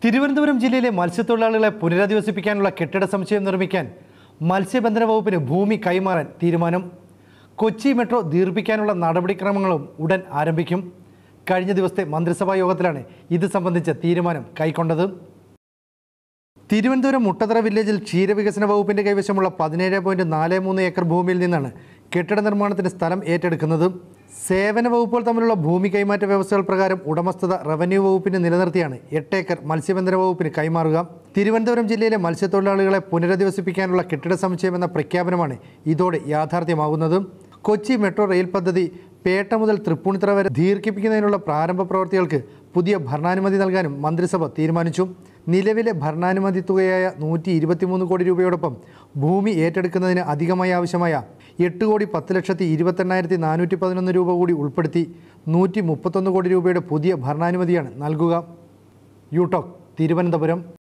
തിരുവനന്തപുരം ജില്ലയിലെ മത്സ്യത്തൊഴിലാളികളെ പുനരധിവസിപ്പിക്കാനുള്ള കെട്ടിട സമുച്ചയം നിർമ്മിക്കാൻ മത്സ്യബന്ധന വകുപ്പിന് ഭൂമി കൈമാറാൻ തീരുമാനം കൊച്ചി മെട്രോ ദീർഘിപ്പിക്കാനുള്ള നടപടിക്രമങ്ങളും ഉടൻ ആരംഭിക്കും കഴിഞ്ഞ ദിവസത്തെ മന്ത്രിസഭാ യോഗത്തിലാണ് ഇത് സംബന്ധിച്ച തീരുമാനം കൈക്കൊണ്ടത് തിരുവനന്തപുരം മുട്ടത്തറ വില്ലേജിൽ ക്ഷീരവികസന വകുപ്പിന്റെ കൈവശമുള്ള പതിനേഴ് പോയിന്റ് നാല് മൂന്ന് ഏക്കർ ഭൂമിയിൽ നിന്നാണ് കെട്ടിട നിർമ്മാണത്തിന് സ്ഥലം ഏറ്റെടുക്കുന്നത് സേവന വകുപ്പുകൾ തമ്മിലുള്ള ഭൂമി കൈമാറ്റ വ്യവസ്ഥകൾ പ്രകാരം ഉടമസ്ഥത റവന്യൂ വകുപ്പിന് നിലനിർത്തിയാണ് എട്ട് ഏക്കർ മത്സ്യബന്ധന വകുപ്പിന് കൈമാറുക തിരുവനന്തപുരം ജില്ലയിലെ മത്സ്യത്തൊഴിലാളികളെ പുനരധിവസിപ്പിക്കാനുള്ള കെട്ടിട സമുച്ചയം എന്ന പ്രഖ്യാപനമാണ് ഇതോടെ യാഥാർത്ഥ്യമാകുന്നത് കൊച്ചി മെട്രോ റെയിൽ പദ്ധതി പേട്ട മുതൽ തൃപ്പൂണിത്തറ വരെ ദീർഘിപ്പിക്കുന്നതിനുള്ള പ്രാരംഭ പ്രവൃത്തികൾക്ക് പുതിയ ഭരണാനുമതി നൽകാനും മന്ത്രിസഭ തീരുമാനിച്ചു നിലവിലെ ഭരണാനുമതി തുകയായ നൂറ്റി ഇരുപത്തിമൂന്ന് കോടി രൂപയോടൊപ്പം ഭൂമി ഏറ്റെടുക്കുന്നതിന് അധികമായി ആവശ്യമായ എട്ട് കോടി പത്ത് ലക്ഷത്തി ഇരുപത്തെണ്ണായിരത്തി നാനൂറ്റി പതിനൊന്ന് രൂപ കൂടി ഉൾപ്പെടുത്തി നൂറ്റി മുപ്പത്തൊന്ന് കോടി രൂപയുടെ പുതിയ ഭരണാനുമതിയാണ് നൽകുക യൂടോക് തിരുവനന്തപുരം